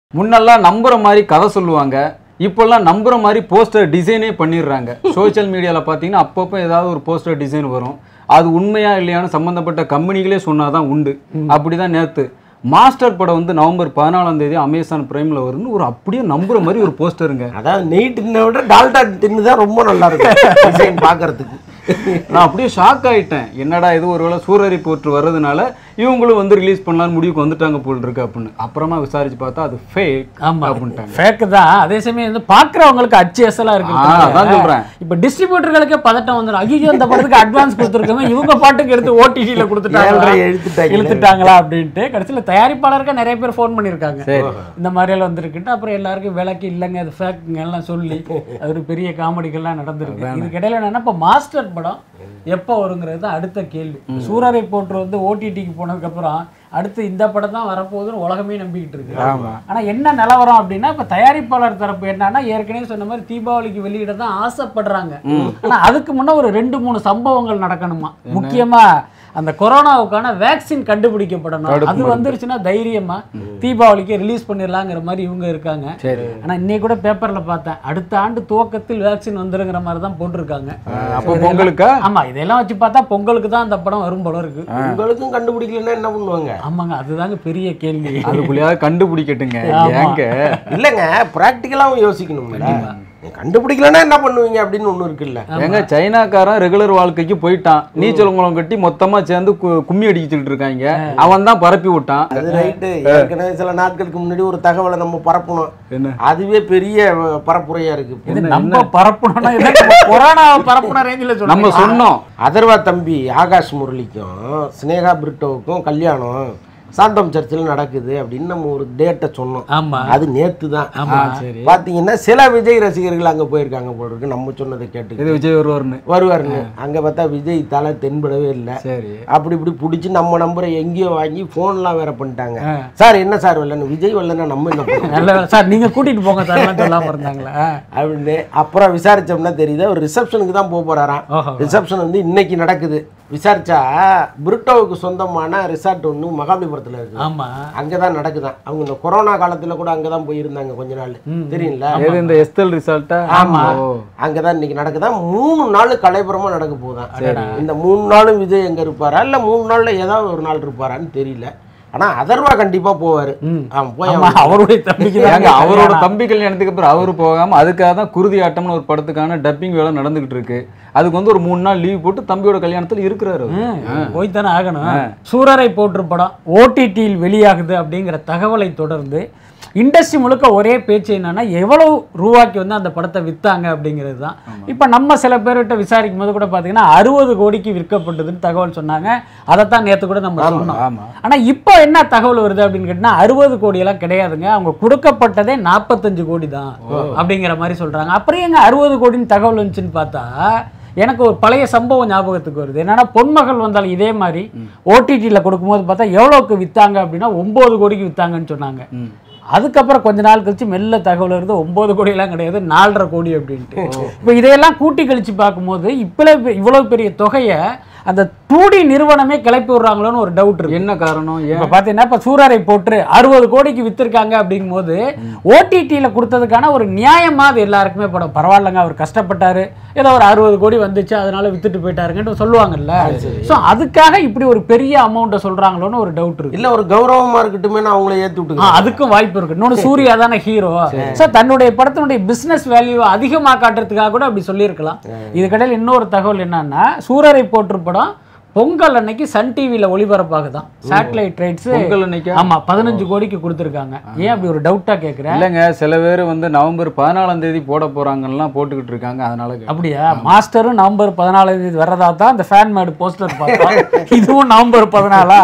முன்னெல்லாம் நம்புற மாதிரி கதை சொல்லுவாங்க இப்போல்லாம் நம்புற மாதிரி போஸ்டர் டிசைனே பண்ணிடுறாங்க சோஷியல் மீடியாவில் பார்த்தீங்கன்னா அப்பப்போ ஏதாவது ஒரு போஸ்டர் டிசைன் வரும் அது உண்மையா இல்லையான்னு சம்மந்தப்பட்ட கம்பெனிகளே சொன்னாதான் உண்டு அப்படிதான் நேத்து மாஸ்டர் படம் வந்து நவம்பர் பதினாலாம் தேதி அமேசான் பிரைம்ல வரும்னு ஒரு அப்படியே நம்புற மாதிரி ஒரு போஸ்டருங்க அதாவது நெய் டின்னை விட டால்டா டின்னு தான் ரொம்ப நல்லா இருக்கும் டிசைன் பார்க்கறதுக்கு நான் அப்படியே ஷாக் ஆயிட்டேன் என்னடா இது ஒருவேளை சூரரை போற்று வர்றதுனால இவங்களும் வந்து ரிலீஸ் பண்ணலாம்னு முடிவுக்கு வந்துட்டாங்க போல் இருக்கு அப்படின்னு அப்புறமா விசாரிச்சு பார்த்தா அது ஃபேக் ஆமா அப்படின்ட்டாங்க ஃபேக்கு தான் அதே சமயம் வந்து பாக்குறவங்களுக்கு அச்சு அசலா இருக்கு ஆ, அதான் சொல்றேன். இப்ப டிஸ்ட்ரிபியூட்டர்களுக்கே பதட்டம் வந்துடும் ஐயோ இந்த படத்துக்கு அட்வான்ஸ் கொடுத்துருக்கோமே இவங்க பாட்டுக்கு எடுத்து ஓடிடியில கொடுத்துட்டாங்களா ஏழ்ரை எழுத்துட்டாங்களே. இழுத்துட்டாங்களா அப்படின்ட்டு கடைசியில தயாரிப்பாளருக்கு நிறைய பேர் ஃபோன் பண்ணியிருக்காங்க இந்த மாதிரி எல்லாம் வந்திருக்குன்ட்டு அப்புறம் எல்லாருக்கும் விளக்கு இல்லைங்க அது ஃபேக்குங்க எல்லாம் சொல்லி அது ஒரு பெரிய காமெடிகள்லாம் நடந்திருக்கு இதுக்கு இடையில என்னன்னா இப்ப மாஸ்டர் படம் எப்போ வருங்கிறது தான் அடுத்த கேள்வி சூரரை போன்று வந்து ஓடிடிக்கு போனதுக்கு அப்புறம் அடுத்து இந்த படம் தான் வரப்போகுதுன்னு உலகமே நம்பிக்கிட்டு இருக்கு ஆனா என்ன நிலவரம் அப்படின்னா இப்ப தயாரிப்பாளர் தரப்பு என்னன்னா ஏற்கனவே சொன்ன மாதிரி தீபாவளிக்கு வெளியிட தான் ஆசைப்படுறாங்க ஆனா அதுக்கு முன்ன ஒரு ரெண்டு மூணு சம்பவங்கள் நடக்கணுமா முக்கியமா அந்த கொரோனாவுக்கான வேக்சின் கண்டுபிடிக்கப்படணும் அது வந்துருச்சுன்னா தைரியமா தீபாவளிக்கு ரிலீஸ் பண்ணிடலாங்கிற மாதிரி இவங்க இருக்காங்க சரி ஆனா இன்னைக்கு கூட பேப்பர்ல பார்த்தேன் அடுத்த ஆண்டு துவக்கத்தில் வேக்சின் வந்துருங்கிற மாதிரி தான் போட்டிருக்காங்க அப்போ பொங்கலுக்கா ஆமா இதெல்லாம் வச்சு பார்த்தா பொங்கலுக்கு தான் அந்த படம் வரும் போல இருக்கு உங்களுக்கும் கண்டுபிடிக்கலன்னா என்ன பண்ணுவாங்க ஆமாங்க அதுதாங்க பெரிய கேள்வி அதுக்குள்ளேயாவது கண்டுபிடிக்கட்டுங்க ஏங்க இல்லைங்க ப்ராக்டிக்கலாகவும் யோசிக்கணும்ல நீங்க கண்டுபிடிக்கலன்னா என்ன பண்ணுவீங்க அப்படின்னு ஒண்ணு இருக்குல்ல ஏங்க சைனாக்காரன் ரெகுலர் வாழ்க்கைக்கு போயிட்டான் நீச்சல் குளம் கட்டி மொத்தமா சேர்ந்து கு- கும்மி அடிச்சுட்டு இருக்காங்க அவன் தான் பரப்பி விட்டான் அது ரைட்டு ஏற்கனவே சில நாட்களுக்கு முன்னாடி ஒரு தகவலை நம்ம பரப்பணும் என்ன அதுவே பெரிய அஹ், பரப்புரையா இருக்கு இது நம்ம பரப்பணும்னா இதை நம்ம கொரோனாவை பரப்புன ரேஞ்சில் நம்ம சொல்லுங்க சொன்னோம் அதர்வா தம்பி ஆகாஷ் முரளிக்கும் ஸ்னேகா பிரிட்டோவுக்கும் கல்யாணம் சாந்தம் சர்ச்சில் நடக்குது அப்படின்னு நம்ம ஒரு டேட்டை சொன்னோம் ஆமா அது நேத்து தான் ஆமா சரி பாத்தீங்கன்னா சில விஜய் ரசிகர்கள் அங்க போயிருக்காங்க போல இருக்கு நம்ம சொன்னதை கேட்டு இது விஜய் வருவார்னு வருவாருன்னு அங்க பார்த்தா விஜய் தலை தென்படவே இல்லை சரி அப்படி இப்படி பிடிச்சி நம்ம நம்பரை எங்கேயோ வாங்கி ஃபோன்லாம் வேற பண்ணிட்டாங்க சார் என்ன சார் வரலன்னு விஜய் வரலன்னா நம்ம என்ன பண்ணுவோம் நல்ல வேலை. சார் நீங்க கூட்டிட்டு போங்க சார் சொல்லாம இருந்தாங்களா அப்படின்னு அப்புறம் விசாரிச்சோம்னா தெரியுது அவர் ரிசப்ஷனுக்கு தான் போக போறாராம் ஓஹோ ரிசப்ஷன் வந்து இன்னைக்கு நடக்குது விசாரிச்சா பிரிட்டோவுக்கு சொந்தமான ரிசார்ட் ஒன்று மகாபலிபுரத்தில் இருக்கு ஆமா அங்கே தான் நடக்குதான் அவங்க இந்த கொரோனா காலத்தில் கூட அங்கே தான் போயிருந்தாங்க கொஞ்ச நாள் தெரியுங்களா எது இந்த எஸ்தல் ரிசல்ட்டா ஆமா ஓ அங்கே தான் இன்னைக்கு நடக்குதான் மூணு நாள் கலைபுரமா நடக்க போகுதான் இந்த மூணு நாளும் விஜய் எங்க இருப்பாரா இல்ல மூணு நாள்ல ஏதாவது ஒரு நாள் இருப்பாரான்னு தெரியல ஆனா அதர்வா கண்டிப்பா போவாரு ஆமா போய் ஆமா அவருடைய தம்பிக்கு ஏங்க தான் அவரோட தம்பி கல்யாணத்துக்கு அப்புறம் அவரு போகாம அதுக்காக தான் குருதி ஆட்டம்னு ஒரு படத்துக்கான டப்பிங் வேலை நடந்துகிட்டு இருக்கு அதுக்கு வந்து ஒரு மூணு நாள் லீவ் போட்டு தம்பியோட கல்யாணத்துல இருக்கிறாரு அவரு. போய்த்தானே ஆகணும் சூரரை போற்று படம் ஓடிடியில் வெளியாகுது அப்படிங்கிற தகவலை தொடர்ந்து இண்டஸ்ட்ரி முழுக்க ஒரே பேச்சு என்னன்னா எவ்வளவு ரூபாய்க்கு வந்து அந்த படத்தை வித்தாங்க அப்படிங்கிறது தான் இப்போ நம்ம சில பேர்கிட்ட விசாரிக்கும் போது கூட பார்த்தீங்கன்னா அறுபது கோடிக்கு விற்கப்பட்டதுன்னு தகவல் சொன்னாங்க அதைத்தான் நேற்று கூட நம்ம சொன்னோம் ஆமா ஆனா இப்போ என்ன தகவல் வருது அப்படின்னு கேட்டினா அறுபது கோடி எல்லாம் கிடையாதுங்க அவங்க கொடுக்கப்பட்டதே நாற்பத்தஞ்சு கோடி தான் அப்படிங்கிற மாதிரி சொல்றாங்க அப்புறம் எங்க அறுபது கோடின்னு தகவல் வந்துச்சுன்னு பார்த்தா எனக்கு ஒரு பழைய சம்பவம் ஞாபகத்துக்கு வருது என்னன்னா பொன்மகள் வந்தாலும் இதே மாதிரி ஓடிடியில் கொடுக்கும்போது பார்த்தா எவ்வளோக்கு வித்தாங்க அப்படின்னா ஒன்பது கோடிக்கு வித்தாங்கன்னு சொன்னாங்க ம். அதுக்கப்புறம் கொஞ்ச நாள் கழிச்சு மெல்ல தகவல் வருது ஒன்பது கோடி எல்லாம் கிடையாது நாலரை கோடி அப்படின்ட்டு இப்போ இதையெல்லாம் கூட்டி கழிச்சு பார்க்கும்போது இப்போ இவ்வளவு பெரிய தொகையை அந்த டூடி நிறுவனமே கிளப்பி விடுறாங்களோன்னு ஒரு டவுட் இருக்கு என்ன காரணம் ஏன் இப்ப பாத்தீங்கன்னா இப்ப சூரரை போட்டு அறுபது கோடிக்கு வித்திருக்காங்க அப்படிங்கும்போது ஓடிடியில கொடுத்ததுக்கான ஒரு நியாயமா அது எல்லாருக்குமே படம் பரவாயில்லைங்க அவர் கஷ்டப்பட்டாரு ஏதோ ஒரு அறுபது கோடி வந்துச்சு அதனால வித்துட்டு போயிட்டாருங்கன்னு சொல்லுவாங்கல்ல சோ அதுக்காக இப்படி ஒரு பெரிய அமௌண்ட்டை சொல்றாங்களோன்னு ஒரு டவுட் இருக்கு இல்ல ஒரு கௌரவமா இருக்கட்டுமே அவங்கள ஏத்தி ஆ, விட்டுங்க அதுக்கும் வாய்ப்பு இருக்கு இன்னொன்று சூர்யா தானே ஹீரோ சோ தன்னுடைய படத்தினுடைய பிசினஸ் வேல்யூ அதிகமா காட்டுறதுக்காக கூட அப்படி சொல்லியிருக்கலாம் இதுக்கடையில் இன்னொரு தகவல் என்னன்னா சூரரை போற்று படம் பொங்கல் அன்னைக்கு சன் டிவியில ஒளிபரப்பாகுதான் சேட்டலைட் ரைட்ஸ் பொங்கல் அன்னைக்கா ஆமா பதினஞ்சு கோடிக்கு கொடுத்துருக்காங்க ஏன் அப்படி ஒரு டவுட்டா கேக்குறேன் இல்லைங்க சில பேர் வந்து நவம்பர் பதினாலாம் தேதி போட போறாங்கலாம் போட்டுக்கிட்டு இருக்காங்க அதனால கேட்டேன். அப்படியா மாஸ்டரும் நவம்பர் பதினாலாம் தேதி வர்றதா தான் இந்த ஃபேன் மேடு போஸ்டர் பார்த்தோம் இதுவும் நவம்பர் பதினாலா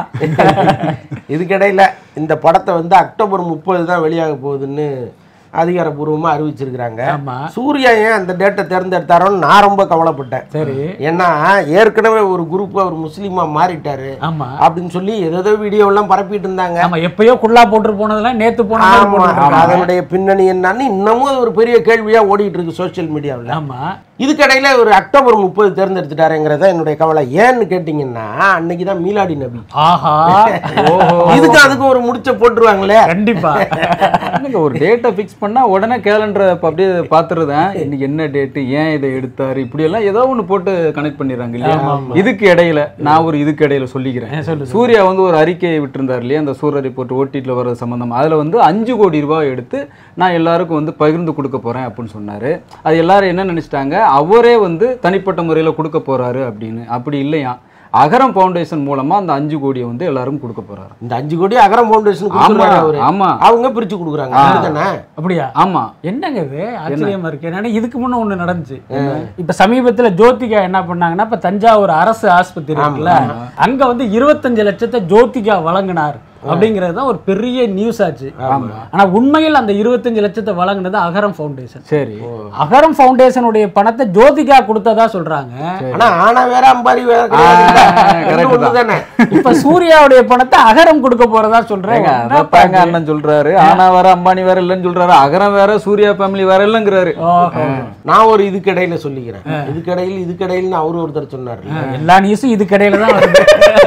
இதுக்கிடையில இந்த படத்தை வந்து அக்டோபர் முப்பது தான் வெளியாக போகுதுன்னு அதிகாரப்பூர்வமா அறிவிச்சிருக்கிறாங்க ஆமா சூர்யா ஏன் அந்த டேட்டை தேர்ந்தெடுத்தாரோன்னு நான் ரொம்ப கவலைப்பட்டேன் சரி ஏன்னா ஏற்கனவே ஒரு குரூப் அவர் முஸ்லீமா மாறிட்டாரு ஆமா அப்படின்னு சொல்லி ஏதோ வீடியோ எல்லாம் பரப்பிட்டு இருந்தாங்க ஆமா எப்பயோ குள்ளா போட்டு போனதெல்லாம் நேத்து போன மாதிரி ஆமா போட்டிருக்காங்க. அதனுடைய பின்னணி என்னன்னு இன்னமும் அது ஒரு பெரிய கேள்வியா ஓடிட்டு இருக்கு சோஷியல் மீடியாவில் ஆமா இதுக்கிடையில ஒரு அக்டோபர் முப்பது தேர்ந்தெடுத்துட்டாருங்கிறத என்னுடைய கவலை ஏன்னு கேட்டிங்கன்னா அன்னைக்கு தான் மீலாடி நபி ஆஹா இதுக்கு அதுக்கு ஒரு முடிச்ச போட்டுருவாங்களே கண்டிப்பா என்னங்க ஒரு டேட்டை ஃபிக்ஸ் பண்ணா உடனே கேலண்டரை அப்படியே பார்த்துருதேன் இன்னைக்கு என்ன டேட்டு ஏன் இதை எடுத்தாரு இப்படி எல்லாம் ஏதோ ஒன்று போட்டு கனெக்ட் பண்ணிடுறாங்க இல்லையா இதுக்கு இடையில நான் ஒரு இதுக்கு இடையில சொல்லிக்கிறேன் சூர்யா வந்து ஒரு அறிக்கையை விட்டிருந்தார் இல்லையா அந்த சூரிய ரிப்போர்ட் ஓடிடியில் வர்றது சம்பந்தம் அதுல வந்து அஞ்சு கோடி ரூபாய் எடுத்து நான் எல்லாருக்கும் வந்து பகிர்ந்து கொடுக்க போறேன் அப்படின்னு சொன்னாரு அது எல்லாரும் என்ன நினைச்சிட்டாங்க அவரே வந்து தனிப்பட்ட முறையில கொடுக்க போறாரு அப்படின்னு அப்படி இல்லையா அகரம் ஃபவுண்டேஷன் மூலமா அந்த அஞ்சு கோடியை வந்து எல்லாரும் கொடுக்க போறாரு இந்த அஞ்சு கோடி அகரம் ஃபவுண்டேஷன் ஆமா கொடுத்துருவாரு அவரு ஆமா அவங்க பிரிச்சு கொடுக்குறாங்க அப்படிதானே அப்படியா ஆமா என்னங்க இது ஆச்சரியமா இருக்கு ஏன்னா இதுக்கு முன்ன ஒண்ணு நடந்துச்சு இப்ப சமீபத்துல ஜோதிகா என்ன பண்ணாங்கன்னா இப்ப தஞ்சாவூர் அரசு ஆஸ்பத்திரி இருக்குல்ல அங்க வந்து இருபத்தஞ்சு லட்சத்தை ஜோதிகா வழங்கினார் அப்படிங்கிறது தான் ஒரு பெரிய நியூஸ் ஆச்சு ஆனா உண்மையில் அந்த இருபத்தஞ்சு லட்சத்தை வழங்கினது அகரம் ஃபவுண்டேஷன் சரி அகரம் ஃபவுண்டேஷனுடைய பணத்தை ஜோதிகா கொடுத்ததா சொல்றாங்க ஆனா ஆனா வேற அம்பாரி வேற கிடையாதுல்ல? correct ரெண்டும் ஒண்ணுதானே இப்ப சூர்யாவுடைய பணத்தை அகரம் கொடுக்க போறதா சொல்றேன் ஏங்க, அதான்ப்பாங்க அண்ணன் சொல்றாரு ஆனா வேற அம்பானி வேற இல்லைன்னு சொல்றாரு அகரம் வேற சூர்யா ஃபேமிலி வேற இல்லைங்கிறாரு ஓஹோ. நான் ஒரு இதுக்கிடையில சொல்லிக்கிறேன் இதுக்கிடையில் இதுக்கிடையில் அவரு ஒருத்தர் சொன்னார் எல்லா நியூஸும் இதுக்கிடையில தான் வருது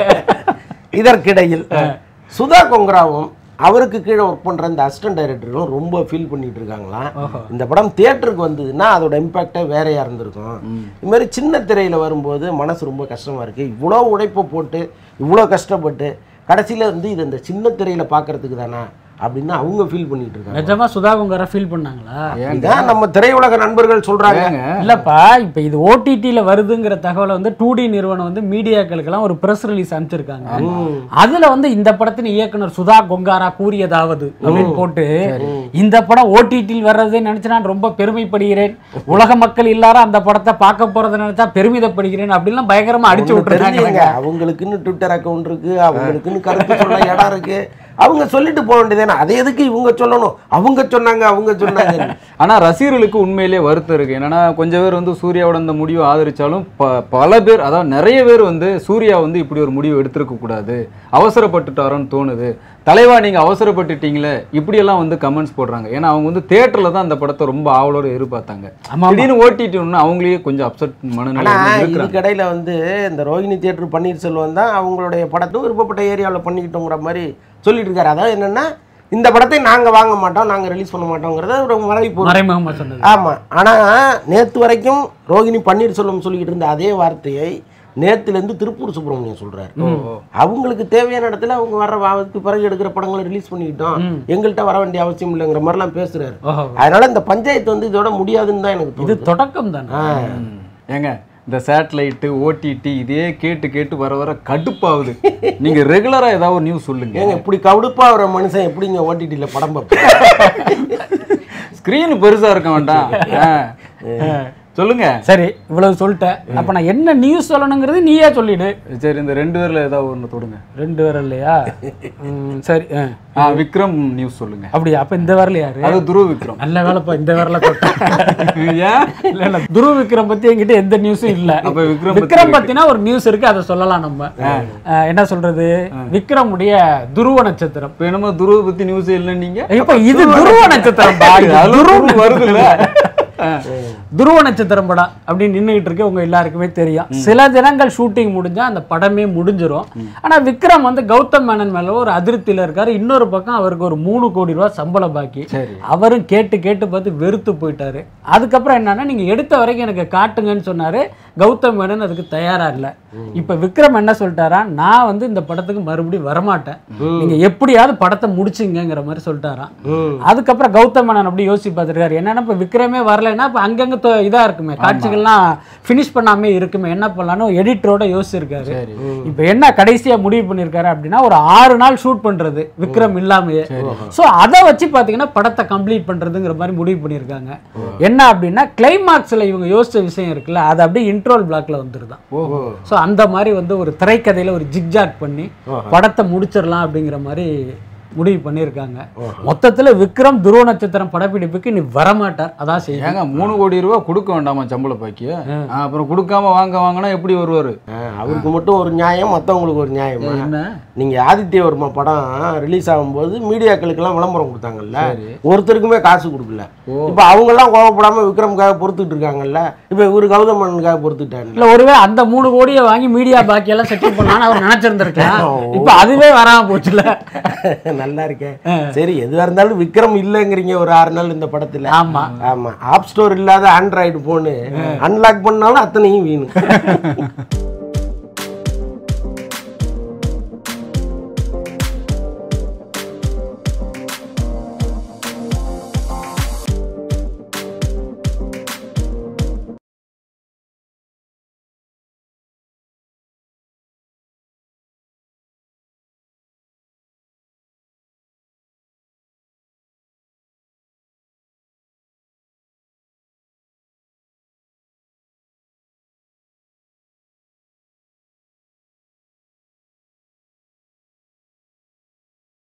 இதற்கிடையில் சுதா கொங்கராவும் அவருக்கு கீழே ஒர்க் பண்ற இந்த அசிஸ்டன்ட் டைரக்டரும் ரொம்ப ஃபீல் பண்ணிட்டு இருக்காங்களாம் இந்த படம் தியேட்டருக்கு வந்ததுன்னா அதோட இம்பாக்டே வேறையா இருந்திருக்கும் இது மாதிரி சின்ன திரையில வரும்போது மனசு ரொம்ப கஷ்டமா இருக்கு இவ்வளோ உழைப்பை போட்டு இவ்வளோ கஷ்டப்பட்டு கடைசியில வந்து இது இந்த சின்ன திரையில பார்க்கறதுக்கு தானா அப்படின்னு அவங்க ஃபீல் பண்ணிட்டு இருக்காங்க நிஜமா சுதா குங்கரா ஃபீல் பண்ணாங்களா இதான் நம்ம திரையுலக நண்பர்கள் சொல்றாங்க ஏங்க இல்லப்பா இப்ப இது ஓடிடில வருதுங்கிற தகவலை வந்து டூ டி நிறுவனம் வந்து மீடியாக்களுக்கெல்லாம் ஒரு பிரஸ் ரிலீஸ் அனுப்பிச்சிருக்காங்க அதுல வந்து இந்த படத்தின் இயக்குனர் சுதா கொங்காரா கூறியதாவது அப்படின்னு போட்டு இந்த படம் ஓடிடியில் வர்றதே நினைச்சு நான் ரொம்ப பெருமைப்படுகிறேன் உலக மக்கள் எல்லாரும் அந்த படத்தை பார்க்க போறதை நினைச்சா பெருமிதப்படுகிறேன் அப்படின்லாம் பயங்கரமா அடிச்சு ஒண்ணு தெரிஞ்சுக்கங்க விட்டுருக்காங்க அவங்களுக்குன்னு ட்விட்டர் அக்கவுண்ட் இருக்கு அவங்களுக்குன்னு கருத்து சொல்ல இடம் இருக்கு அவங்க சொல்லிட்டு போக வேண்டியதானே அதை எதுக்கு இவங்க சொல்லணும் அவங்க சொன்னாங்க அவங்க சொன்னாங்க ஆனா ரசிகர்களுக்கு உண்மையிலேயே வருத்தம் இருக்கு என்னன்னா கொஞ்சம் பேர் வந்து சூர்யாவோட இந்த முடிவை ஆதரிச்சாலும் ப- பல பேர் அதாவது நிறைய பேர் வந்து சூர்யா வந்து இப்படி ஒரு முடிவு எடுத்திருக்க கூடாது அவசரப்பட்டுட்டாரோன்னு தோணுது தலைவா நீங்க அவசரப்பட்டுட்டீங்களே இப்படியெல்லாம் வந்து கமெண்ட்ஸ் போடுறாங்க ஏன்னா அவங்க வந்து தியேட்டர்ல தான் அந்த படத்தை ரொம்ப ஆவலோட எதிர்பார்த்தாங்க ஆமா. திடீர்னு ஓட்டிட்டு அவங்களே கொஞ்சம் அப்செட் மனநிலை ஆனா இருக்கிறாங்க இதுக்கடையில வந்து இந்த ரோஹிணி தியேட்டர் பன்னீர்செல்வம் தான் அவங்களுடைய படத்தை விருப்பப்பட்ட ஏரியாவில் பண்ணிக்கிட்டோங்கிற மாதிரி சொல்லிட்டு இருக்காரு அதாவது என்னன்னா இந்த படத்தை நாங்க வாங்க மாட்டோம் நாங்க ரிலீஸ் பண்ண மாட்டோங்கிறத ஒரு மறைப்பு மறைமுகமா சொன்னது ஆமா ஆனா நேத்து வரைக்கும் ரோகிணி பன்னீர்செல்வம் சொல்லிக்கிட்டு இருந்த அதே வார்த்தையை நேத்துல இருந்து திருப்பூர் சுப்பிரமணியம் சொல்றாரு அவங்களுக்கு தேவையான இடத்துல அவங்க வர்ற வாரத்துக்கு பிறகு எடுக்கிற படங்களை ரிலீஸ் பண்ணிக்கிட்டோம் எங்கள்கிட்ட வர வேண்டிய அவசியம் இல்லைங்கிற மாதிரிலாம் பேசுறாரு ஓஹோ அதனால இந்த பஞ்சாயத்து வந்து இதோட முடியாதுன்னு தான் எனக்கு இது தோணுது தொடக்கம் தானே ஆ. ஏங்க இந்த சேட்டலைட்டு ஓடிடி இதே கேட்டு கேட்டு வர வர கடுப்பாகுது நீங்க ரெகுலரா ஏதாவது ஒரு நியூஸ் சொல்லுங்க ஏங்க இப்படி கடுப்பா வர மனுஷன் எப்படிங்க ஓடிடியில் படம் பார்ப்பேன் ஸ்கிரீன் பெருசா இருக்க வேண்டாம் ஆ. சொல்லுங்க சரி இவ்வளவு சொல்லிட்டேன் அப்ப நான் என்ன நியூஸ் சொல்லணுங்கிறது நீயே சொல்லிடு சரி இந்த ரெண்டு பேர்ல ஏதாவது ஒண்ணு தொடுங்க ரெண்டு பேரும் இல்லையா ம், சரி ஆ. ஆ விக்ரம் நியூஸ் சொல்லுங்க அப்படியா அப்ப இந்த வரல யாரு அது துருவ விக்ரம் நல்ல வேலைப்பா இந்த வரல ஏன் இல்ல இல்ல துருவ விக்ரம் பத்தி என்கிட்ட எந்த நியூஸும் இல்ல அப்ப விக்ரம் பத்தி விக்ரம் பத்தினா ஒரு நியூஸ் இருக்கு அதை சொல்லலாம் நம்ம ஆ, என்ன சொல்றது விக்ரமுடைய துருவ நட்சத்திரம் இப்ப என்னமோ துருவ பத்தி நியூஸ் இல்லை நீங்க இப்ப இது துருவ நட்சத்திரம் பா. இது அதுல துருவ வருது இல்ல துருவ நட்சத்திரம் படம் அப்படின்னு நின்றுகிட்டு இருக்கு உங்க எல்லாருக்குமே தெரியும் சில தினங்கள் ஷூட்டிங் முடிஞ்சா அந்த படமே முடிஞ்சிரும் ஆனா விக்ரம் வந்து கௌதம் மேனன் மேல ஒரு அதிருப்தியில இருக்காரு இன்னொரு பக்கம் அவருக்கு ஒரு மூணு கோடி ரூபாய் சம்பளம் பாக்கி சரி அவரும் கேட்டு கேட்டு பார்த்து வெறுத்து போயிட்டாரு அதுக்கப்புறம் என்னன்னா நீங்க எடுத்த வரைக்கும் எனக்கு காட்டுங்கன்னு சொன்னாரு கௌதம் மேனன் அதுக்கு தயாரா இல்ல இப்ப விக்ரம் என்ன சொல்லிட்டாரா நான் வந்து இந்த படத்துக்கு மறுபடியும் வரமாட்டேன் நீங்க எப்படியாவது படத்தை முடிச்சுங்கங்கிற மாதிரி சொல்லிட்டாராம் அதுக்கப்புறம் கௌதம் மேனன் அப்படி யோசிச்சு பார்த்துருக்காரு என்னன்னா இப்ப விக்ரமே வரலைன்னா இப்ப அங்கங்க தொ- இதா இருக்குமே காட்சிகள்லாம் ஃபினிஷ் பண்ணாமே இருக்குமே என்ன பண்ணலாம்னு எடிட்டரோட யோசிச்சிருக்காரு சரி இப்போ என்ன கடைசியா முடிவு பண்ணியிருக்காரு அப்படின்னா ஒரு ஆறு நாள் ஷூட் பண்றது விக்ரம் இல்லாமையே ஸோ அதை வச்சு பார்த்தீங்கன்னா படத்தை கம்ப்ளீட் பண்றதுங்கிற மாதிரி முடிவு பண்ணியிருக்காங்க என்ன அப்படின்னா கிளைமாக்ஸ்ல இவங்க யோசிச்ச விஷயம் இருக்குல்ல அது அப்படியே இன்ட்ரோல் பிளாக்ல வந்துருதான் ஓஹோ ஸோ அந்த மாதிரி வந்து ஒரு திரைக்கதையில ஒரு ஜிக்ஜாக் பண்ணி படத்தை முடிச்சிடலாம் அப்படிங்கிற மாதிரி முடிவு பண்ணியிருக்காங்க மொத்தத்துல விக்ரம் துருவ நட்சத்திரம் படப்பிடிப்புக்கு நீ வரமாட்டார் அதான் செய்யும் ஏங்க மூணு கோடி ரூபா கொடுக்க வேண்டாமா சம்பள பாக்கிய அப்புறம் கொடுக்காம வாங்க வாங்கினா எப்படி வருவாரு ஆ, அவருக்கு மட்டும் ஒரு நியாயம் மற்றவங்களுக்கு ஒரு நியாயமா என்ன நீங்க ஆதித்யவர்மா படம் ரிலீஸ் ஆகும்போது மீடியாக்களுக்கெல்லாம் விளம்பரம் கொடுத்தாங்கல்ல ஒருத்தருக்குமே காசு கொடுக்கல இப்போ அவங்கெல்லாம் கோவப்படாம விக்ரமுக்காக பொறுத்துட்டு இருக்காங்கல்ல இப்போ இவரு கௌதமனுக்காக பொறுத்துட்டாங்க இல்ல ஒருவே அந்த மூணு கோடியை வாங்கி மீடியா பாக்கி எல்லாம் செட்டில் பண்ணலாம்னு அவர் நினைச்சிருந்திருக்கலாம் இப்ப அதுவே வராம போச்சுல நல்லா இருக்கேன் சரி எதுவா இருந்தாலும் விக்ரம் இல்லைங்கிறீங்க ஒரு ஆறு நாள் இந்த படத்துல ஆமா ஆமா ஆப் ஸ்டோர் இல்லாத ஆண்ட்ராய்டு போனு அன்லாக் பண்ணாலும் அத்தனையும் வீணும்